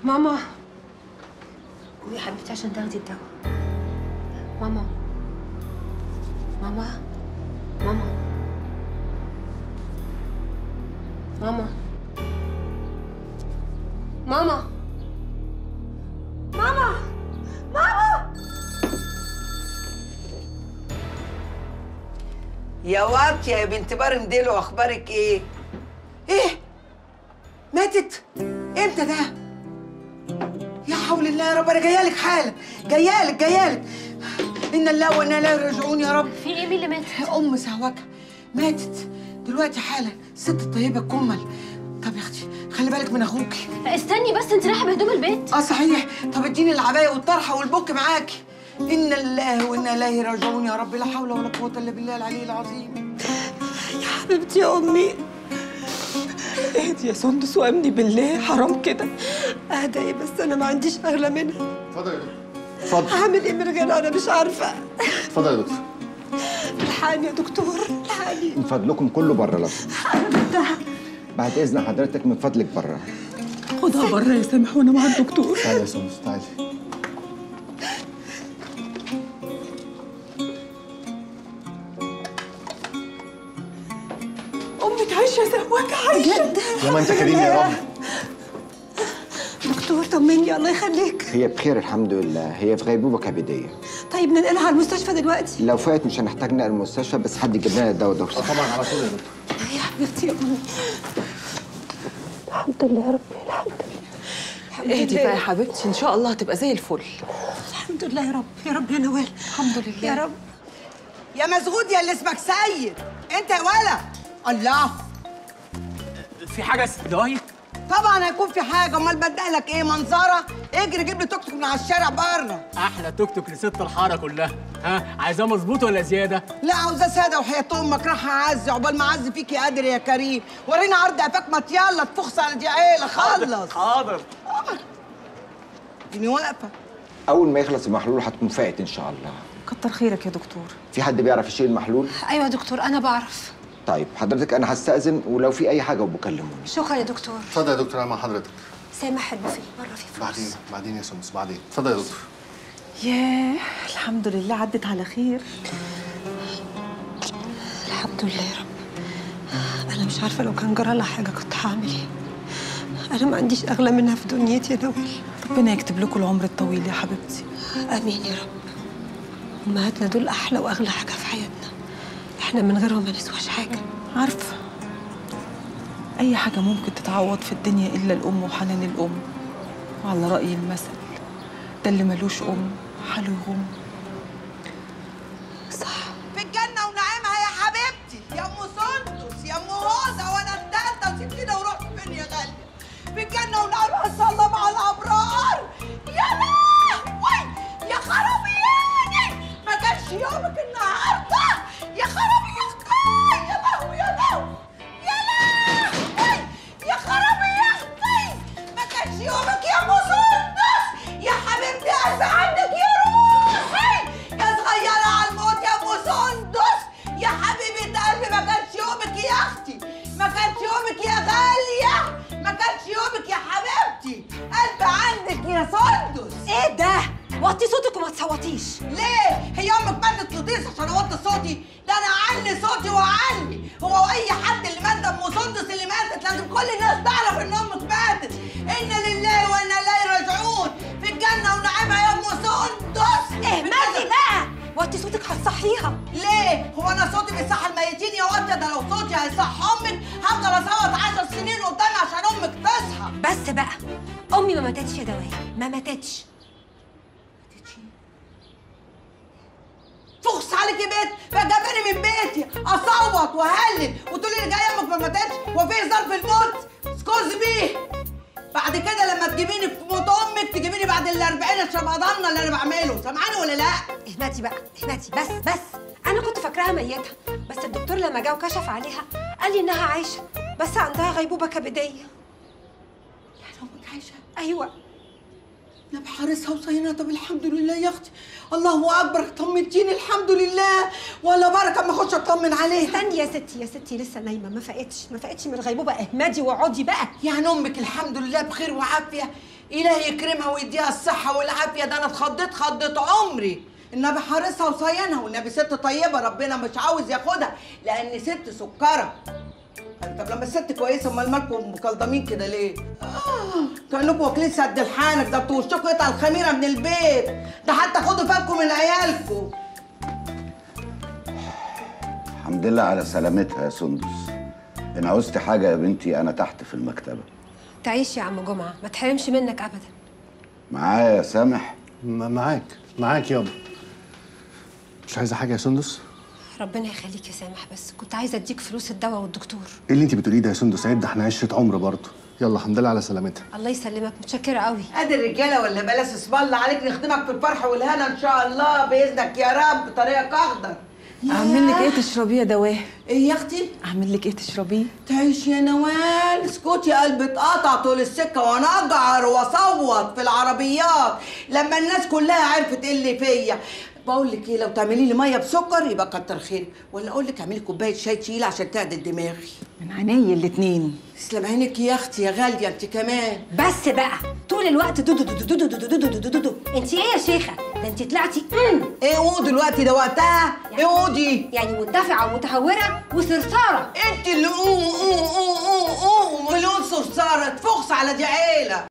ماما قومي يا حبيبتي عشان تاخدي الدواء ماما ماما ماما ماما ماما ماما ماما يا واد يا بنت برندلو اخبارك ايه ايه ماتت امتى ده يا حول الله يا رب انا جايه لك حالا جايه لك جايه لك ان الله وانا لا راجعون يا رب في ايه مين اللي مات ام سهوكه ماتت دلوقتي حالا الست الطيبه الكمل طب يا اختي خلي بالك من اخوكي استني بس انت رايحه بهدوم البيت اه صحيح طب اديني العبايه والطرحه والبوك معاكي ان الله وانا اليه راجعون يا رب لا حول ولا قوه الا بالله العلي العظيم يا حبيبتي يا امي اهدي يا سندس وامني بالله حرام كده اهدى ايه بس انا ما عنديش اغلى منها اتفضل يا دكتور اتفضل هعمل ايه من غيرها انا مش عارفه اتفضل يا دكتور الحقني يا دكتور الحقني من فضلكم كله بره لو بعد اذن حضرتك من فضلك بره خدها بره يا سامح وانا مع الدكتور تعالي يا سندس تعالي امي تعيش يا سواك عايشه يا ما انت كريم يا رب دكتور طمني الله يخليك هي بخير الحمد لله هي في غيبوبه كبديه طيب ننقلها على المستشفى دلوقتي لو فات مش هنحتاج نقل المستشفى بس حد يجيب لنا الدواء ده اه طبعا على طول يا دكتور يا حبيبتي يا امي الحمد لله يا رب الحمد لله اهدي بقى يا حبيبتي ان شاء الله هتبقى زي الفل الحمد لله يا رب يا رب يا نوال الحمد لله يا رب يا مسغود يا اللي اسمك سيد انت يا ولا الله في حاجه دوايك طبعا هيكون في حاجه امال بدقلك ايه منظره اجري جيب لي توك توك من على الشارع بره احلى توك توك لست الحاره كلها ها عايزاه مظبوط ولا زياده لا عاوزاه ساده وحياه امك راح اعزي عقبال ما اعزي فيك يا قادر يا كريم ورينا عرض قفاك ما يلا تفخس على دي عيله خلص حاضر اديني واقفه اول ما يخلص المحلول هتكون فاقت ان شاء الله كتر خيرك يا دكتور في حد بيعرف يشيل المحلول ايوه يا دكتور انا بعرف طيب حضرتك انا هستأذن ولو في اي حاجه بكلموني شكرا يا دكتور اتفضل يا دكتور انا مع حضرتك سامح البوفيه بره في فلوس بعدين بعدين يا سندس بعدين اتفضل يا دكتور ياه الحمد لله عدت على خير الحمد لله يا رب انا مش عارفه لو كان جرى لها حاجه كنت هعمل ايه انا ما عنديش اغلى منها في دنيتي يا نوال ربنا يكتب لكم العمر الطويل يا حبيبتي امين يا رب امهاتنا دول احلى واغلى حاجه في حياتنا احنا من غيرهم ما نسواش حاجه عارفه اي حاجه ممكن تتعوض في الدنيا الا الام وحنان الام وعلى راي المثل ده اللي ملوش ام حاله يغم صح في الجنه ونعيمها يا حبيبتي يا ام سندس يا ام هوزه وانا التالتة سيبتينا ورحت فين يا غاليه في الجنه ونعيمها صلى الله مع الابرار يا لهوي يا خرابياني ما كانش يومك النهارده يا خرابي يا اختي يا لهوي يا لهوي يا لهوي يا خرابي يا اختي ما كانش يومك يا ام سندس يا حبيبتي قلبي عندك يا روحي يا صغيرة على الموت يا ام سندس يا حبيبة قلبي ما كانش يومك يا اختي ما كانش يومك يا غالية ما كانش يومك يا حبيبتي قلبي عندك يا سندس ايه ده وطي صوتك وما تصوتيش ليه؟ هي امك مدت صوتيس عشان اوطي صوتي؟ ده انا اعلي صوتي واعلي، هو اي حد اللي مات ده ام سندس اللي ماتت لازم كل الناس تعرف ان امك ماتت، انا لله وانا اليه راجعون، في الجنه ونعيمها يا ام سندس اهملي بقى وطي صوتك هتصحيها ليه؟ هو انا صوتي بيصح الميتين يا واد ده لو صوتي هيصح امك هفضل اصوت عشر سنين قدامي عشان امك تصحى بس بقى امي ما ماتتش يا دوايا ما ماتتش فخس عليك يا بيت فجابني من بيتي اصوت واهلل وتقولي لي جايه امك ما ماتتش هو في هزار في الموت اسكوز بيه بعد كده لما تجيبيني في موت امك تجيبيني بعد ال 40 اشرب ضمنه اللي انا بعمله سامعاني ولا لا؟ اهمتي بقى اهمتي بس بس انا كنت فاكراها ميتة بس الدكتور لما جه وكشف عليها قال لي انها عايشه بس عندها غيبوبه كبديه يعني امك عايشه ايوه انا بحارسها وصينها طب الحمد لله يا اختي الله اكبر طمنتيني الحمد لله ولا بركه اما اخش اطمن عليها استني يا ستي يا ستي لسه نايمه ما فقتش ما فقتش من الغيبوبه اهمدي واقعدي بقى يعني امك الحمد لله بخير وعافيه إلهي يكرمها ويديها الصحة والعافية ده أنا اتخضيت خضة عمري النبي حارسها وصينها والنبي ست طيبة ربنا مش عاوز ياخدها لأن ست سكرة طب لما الست كويسة أمال مالكم مكلضمين كده ليه؟ آه كأنكم واكلين سد الحانك ده انتوا وشكوا قطع الخميرة من البيت ده حتى خدوا بالكم من عيالكم الحمد لله على سلامتها يا سندس ان عوزتي حاجه يا بنتي انا تحت في المكتبه تعيش يا عم جمعه ما تحرمش منك ابدا معايا يا سامح م- معاك معاك يابا مش عايزه حاجه يا سندس ربنا يخليك يا سامح بس كنت عايزه اديك فلوس الدواء والدكتور ايه اللي انت بتقوليه ده يا سندس عيب ده احنا عشره عمر برضه يلا الحمد لله على سلامتها الله يسلمك متشكره قوي ادي الرجاله ولا بلاش اسم الله عليك نخدمك في الفرح والهنا ان شاء الله باذنك يا رب بطريقك اخضر اعمل لك ايه تشربيه دواه ايه يا اختي اعمل لك ايه تشربيه تعيش يا نوال اسكتي يا قلبي اتقطع طول السكه وانا اجعر واصوت في العربيات لما الناس كلها عرفت ايه اللي فيا بقول لك ايه لو تعملي لي ميه بسكر يبقى كتر خيرك ولا اقول لك اعملي كوبايه شاي تقيله عشان تعدل دماغي من عينيا الاتنين تسلم عينك يا اختي يا غاليه انت كمان بس بقى طول الوقت دودو دودو دودو دودو دودو دودو دودو انت ايه يا شيخه ده انت طلعتي امم ايه قود دلوقتي ده وقتها ايه قودي يعني مندفعه ومتهوره وصرصاره انت اللي اوه اوه اوه اوه اوه مليون صرصاره تفخس على دي عيله